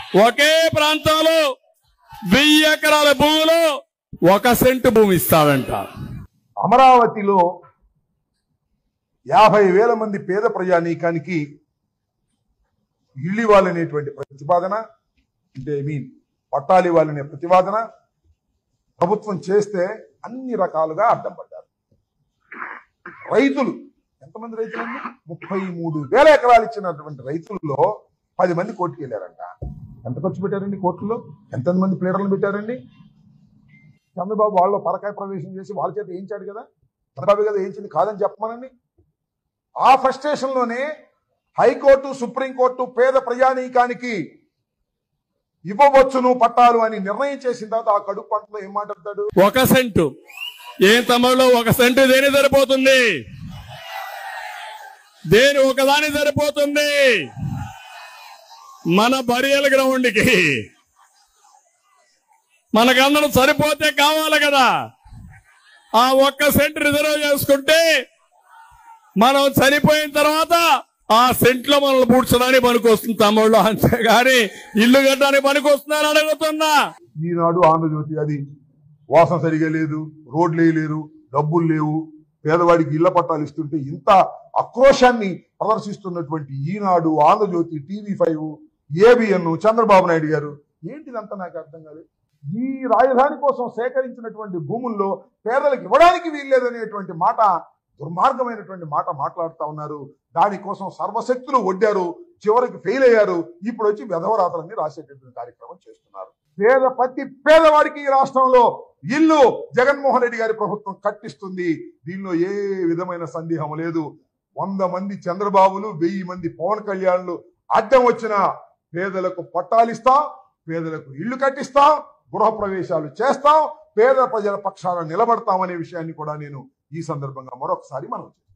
ఒకే ప్రాంతంలో వెయ్యి ఎకరాల భూమిలో ఒక సెంటు భూమి ఇస్తాడంట అమరావతిలో యాభై వేల మంది పేద ప్రజానీకానికి ఇళ్ళు ఇవ్వాలనేటువంటి ప్రతిపాదన అంటే ఐ మీన్ పట్టాలు ఇవ్వాలనే ప్రతిపాదన ప్రభుత్వం చేస్తే అన్ని రకాలుగా అడ్డం పడ్డారు రైతులు ఎంతమంది రైతులండి ముప్పై మూడు వేల ఎకరాలు ఇచ్చినటువంటి రైతుల్లో పది మంది కోర్టుకు వెళ్ళారంట ఎంత ఖర్చు పెట్టారండి కోర్టులో ఎంతమంది మంది ప్లేడర్లు పెట్టారండి చంద్రబాబు వాళ్ళు పరకాయ ప్రవేశం చేసి వాళ్ళ చేత వేయించాడు కదా చంద్రబాబు కదా వేయించింది కాదని చెప్పమనండి ఆ ఫ్రస్ట్రేషన్ లోనే హైకోర్టు సుప్రీంకోర్టు పేద ప్రజానీకానికి ఇవ్వవచ్చును పట్టాలు అని నిర్ణయం చేసిన తర్వాత ఆ కడుపు పంటలో ఏం మాట్లాడతాడు ఒక సెంటు ఏం తమ్ముళ్ళు ఒక సెంటు దేని సరిపోతుంది దేని ఒకదాని సరిపోతుంది మన బరియల్ గ్రౌండ్కి మనకందరం సరిపోతే కావాలి కదా ఆ ఒక్క సెంట్ రిజర్వ్ చేసుకుంటే మనం చనిపోయిన తర్వాత ఆ సెంట్లో మనల్ని పూడ్చడానికి పనికొస్తుంది తమ్ముళ్ళు అంతేగాని ఇల్లు కట్టడానికి పనికొస్తుందని అడుగుతున్నా ఈనాడు ఆంధ్రజ్యోతి అది వాసన సరిగా లేదు రోడ్లు వేయలేరు డబ్బులు లేవు పేదవాడికి ఇళ్ల పట్టాలు ఇస్తుంటే ఇంత ఆక్రోశాన్ని ప్రదర్శిస్తున్నటువంటి Eenadu Andhra Jyothi TV five ABN Chandrababu Naidu garu ఏంటిదంతా నాకు అర్థం కాలేదు ఈ రాజధాని కోసం సేకరించినటువంటి భూముల్లో పేదలకు ఇవ్వడానికి వీల్లేదనేటువంటి మాట దుర్మార్గమైనటువంటి మాట మాట్లాడుతా ఉన్నారు దానికోసం సర్వశక్తులు ఒడ్డారు చివరికి ఫెయిల్ అయ్యారు ఇప్పుడు వచ్చి వెధవరాతలన్నీ రాసేటటువంటి కార్యక్రమం చేస్తున్నారు పేద ప్రతి పేదవాడికి ఈ రాష్ట్రంలో ఇల్లు జగన్మోహన్ రెడ్డి గారి ప్రభుత్వం కట్టిస్తుంది దీనిలో ఏ విధమైన సందేహం లేదు వంద మంది చంద్రబాబులు వెయ్యి మంది పవన్ కళ్యాణ్లు అడ్డం వచ్చిన పేదలకు పట్టాలిస్తాం పేదలకు ఇల్లు కట్టిస్తాం గృహ ప్రవేశాలు చేస్తాం పేద ప్రజల పక్షాన నిలబడతామనే విషయాన్ని కూడా నేను ఈ సందర్భంగా మరొకసారి మనం